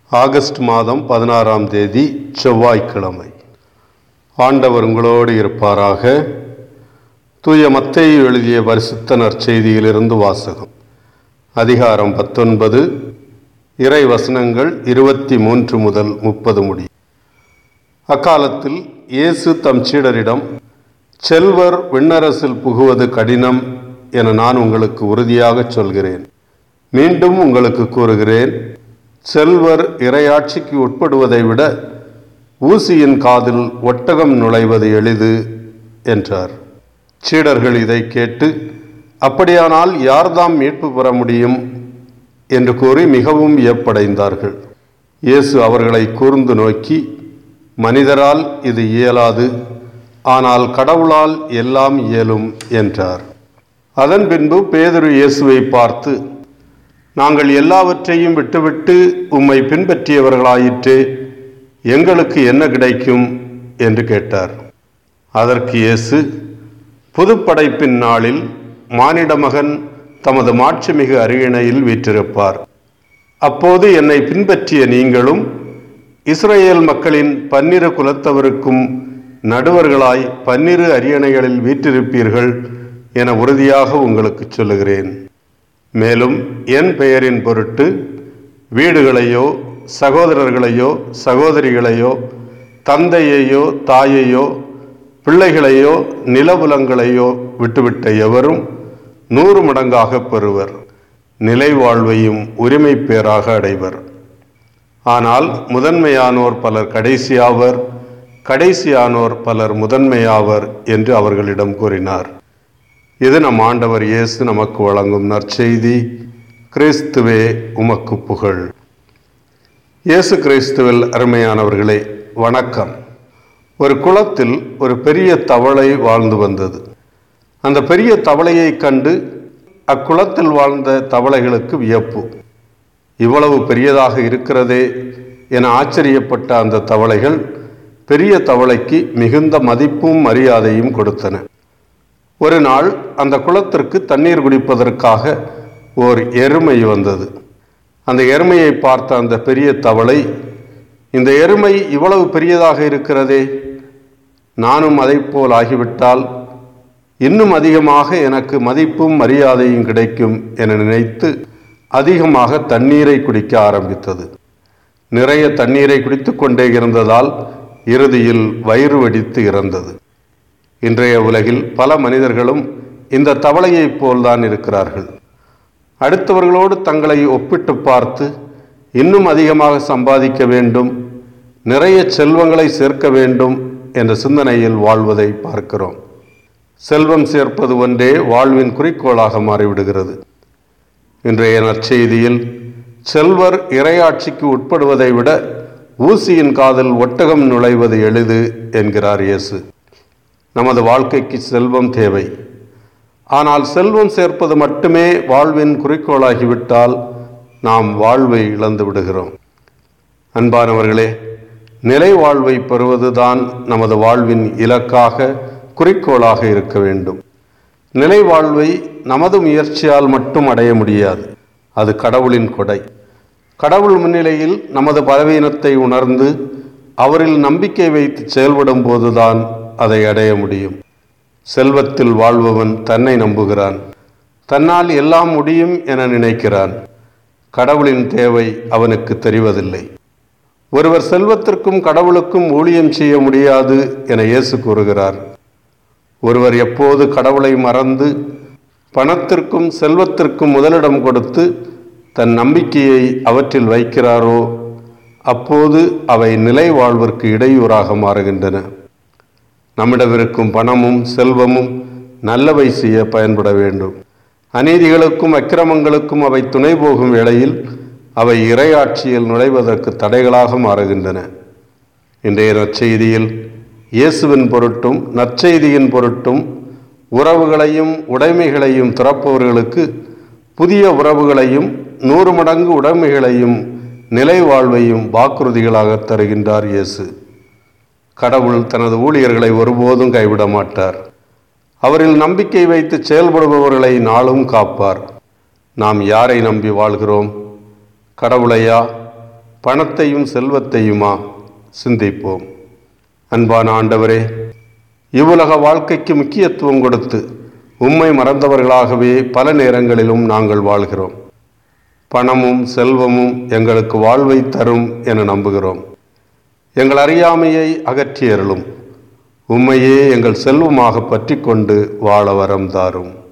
August மாதம் பதினாறாம் தேதி செவ்வாய்க்கிழமை ஆண்டவர் உங்களோடு இருப்பாராக தூய மத்தேயு எழுதிய பரிசுத்த நற்செய்தியிலிருந்து வாசகம் அதிகாரம் பத்தொன்பது இறை வசனங்கள் இருபத்தி மூன்று முதல் முப்பது முடி அக்காலத்தில் இயேசு தம் சீடரிடம் செல்வர் விண்ணரசில் புகுவது கடினம் என நான் உங்களுக்கு உறுதியாகச் சொல்கிறேன் மீண்டும் உங்களுக்கு கூறுகிறேன் செல்வர் இறையாட்சிக்கு உட்படுவதை விட ஊசியின் காதில் ஒட்டகம் நுழைவது எளிது என்றார் சீடர்கள் இதை கேட்டு அப்படியானால் யார்தாம் மீட்பு பெற முடியும் என்று கூறி மிகவும் வியப்படைந்தார்கள் இயேசு அவர்களை கூர்ந்து நோக்கி மனிதரால் இது இயலாது ஆனால் கடவுளால் எல்லாம் இயலும் என்றார் அதன் பின்பு பேதுரு இயேசுவை பார்த்து நாங்கள் எல்லாவற்றையும் விட்டுவிட்டு உம்மை பின்பற்றியவர்களாயிற்று எங்களுக்கு என்ன கிடைக்கும் என்று கேட்டார் அதற்கு இயேசு புதுப்படைப்பின் நாளில் மானிட மகன் தமது மாட்சிமிகு அரியணையில் வீற்றிருப்பார் அப்போது என்னை பின்பற்றிய நீங்களும் இஸ்ரேல் மக்களின் பன்னிரு குலத்தவருக்கும் நடுவர்களாய் பன்னிரு அரியணைகளில் வீற்றிருப்பீர்கள் என உறுதியாக உங்களுக்கு சொல்லுகிறேன் மேலும் என் பெயரின் பொருட்டு வீடுகளையோ சகோதரர்களையோ சகோதரிகளையோ தந்தையையோ தாயையோ பிள்ளைகளையோ நிலபுலங்களையோ விட்டுவிட்ட எவரும் நூறு மடங்காக பெறுவர் நிலை வாழ்வையும் உரிமை பேராக அடைவர் ஆனால் முதன்மையானோர் பலர் கடைசியாவர் கடைசியானோர் பலர் முதன்மையாவர் என்று அவர்களிடம் கூறினார் இது நம் ஆண்டவர் இயேசு நமக்கு வழங்கும் நற்செய்தி கிறிஸ்துவே உமக்கு புகழ் இயேசு கிறிஸ்துவில் அருமையானவர்களே வணக்கம் ஒரு குளத்தில் ஒரு பெரிய தவளை வாழ்ந்து வந்தது அந்த பெரிய தவளையை கண்டு அக்குளத்தில் வாழ்ந்த தவளைகளுக்கு வியப்பு இவ்வளவு பெரியதாக இருக்கிறதே என ஆச்சரியப்பட்ட அந்த தவளைகள் பெரிய தவளைக்கு மிகுந்த மதிப்பும் மரியாதையும் கொடுத்தன ஒரு நாள் அந்த குளத்திற்கு தண்ணீர் குடிப்பதற்காக ஓர் எருமை வந்தது அந்த எருமையை பார்த்த அந்த பெரிய தவளை இந்த எருமை இவ்வளவு பெரியதாக இருக்கிறதே நானும் அதைப்போல் ஆகிவிட்டால் இன்னும் அதிகமாக எனக்கு மதிப்பும் மரியாதையும் கிடைக்கும் என நினைத்து அதிகமாக தண்ணீரை குடிக்க ஆரம்பித்தது நிறைய தண்ணீரை குடித்து கொண்டே இருந்ததால் இறுதியில் வயிறு வெடித்து இறந்தது இன்றைய உலகில் பல மனிதர்களும் இந்த தவளையைப் போல்தான் இருக்கிறார்கள் அடுத்தவர்களோடு தங்களை ஒப்பிட்டு பார்த்து இன்னும் அதிகமாக சம்பாதிக்க வேண்டும் நிறைய செல்வங்களை சேர்க்க வேண்டும் என்ற சிந்தனையில் வாழ்வதை பார்க்கிறோம் செல்வம் சேர்ப்பது ஒன்றே வாழ்வின் குறிக்கோளாக மாறிவிடுகிறது இன்றைய நற்செய்தியில் செல்வர் இறையாட்சிக்கு உட்படுவதை விட ஊசியின் காதில் ஒட்டகம் நுழைவது எளிது என்கிறார் இயேசு நமது வாழ்க்கைக்கு செல்வம் தேவை ஆனால் செல்வம் சேர்ப்பது மட்டுமே வாழ்வின் குறிக்கோளாகிவிட்டால் நாம் வாழ்வை இழந்து விடுகிறோம் அன்பானவர்களே நிலை வாழ்வை பெறுவதுதான் நமது வாழ்வின் இலக்காக குறிக்கோளாக இருக்க வேண்டும் நிலை வாழ்வை நமது முயற்சியால் மட்டும் அடைய முடியாது அது கடவுளின் கொடை கடவுள் முன்னிலையில் நமது பலவீனத்தை உணர்ந்து அவரில் நம்பிக்கை வைத்து செயல்படும் போதுதான் அதை அடைய முடியும் செல்வத்தில் வாழ்பவன் தன்னை நம்புகிறான் தன்னால் எல்லாம் முடியும் என நினைக்கிறான் கடவுளின் தேவை அவனுக்கு தெரிவதில்லை ஒருவர் செல்வத்திற்கும் கடவுளுக்கும் ஊழியம் செய்ய முடியாது என இயேசு கூறுகிறார் ஒருவர் எப்போது கடவுளை மறந்து பணத்திற்கும் செல்வத்திற்கும் முதலிடம் கொடுத்து தன் நம்பிக்கையை அவற்றில் வைக்கிறாரோ அப்போது அவை நிலை வாழ்விற்கு இடையூறாக மாறுகின்றன நம்மிடம் இருக்கும் பணமும் செல்வமும் நல்லவை செய்ய பயன்பட வேண்டும் அநீதிகளுக்கும் அக்கிரமங்களுக்கும் அவை துணை போகும் வேளையில் அவை இறையாட்சியில் நுழைவதற்கு தடைகளாக மாறுகின்றன இன்றைய நற்செய்தியில் இயேசுவின் பொருட்டும் நற்செய்தியின் பொருட்டும் உறவுகளையும் உடைமைகளையும் துறப்பவர்களுக்கு புதிய உறவுகளையும் நூறு மடங்கு உடைமைகளையும் நிலை வாழ்வையும் வாக்குறுதிகளாக தருகின்றார் இயேசு கடவுள் தனது ஊழியர்களை ஒருபோதும் கைவிட மாட்டார் அவரில் நம்பிக்கை வைத்து செயல்படுபவர்களை நாளும் காப்பார் நாம் யாரை நம்பி வாழ்கிறோம் கடவுளையா பணத்தையும் செல்வத்தையுமா சிந்திப்போம் அன்பான ஆண்டவரே இவ்வுலக வாழ்க்கைக்கு முக்கியத்துவம் கொடுத்து உம்மை மறந்தவர்களாகவே பல நேரங்களிலும் நாங்கள் வாழ்கிறோம் பணமும் செல்வமும் எங்களுக்கு வாழ்வை தரும் என நம்புகிறோம் எங்கள் அறியாமையை அகற்றியருளும் உம்மையே எங்கள் செல்வமாக பற்றி கொண்டு வாழ வரம் தாரும்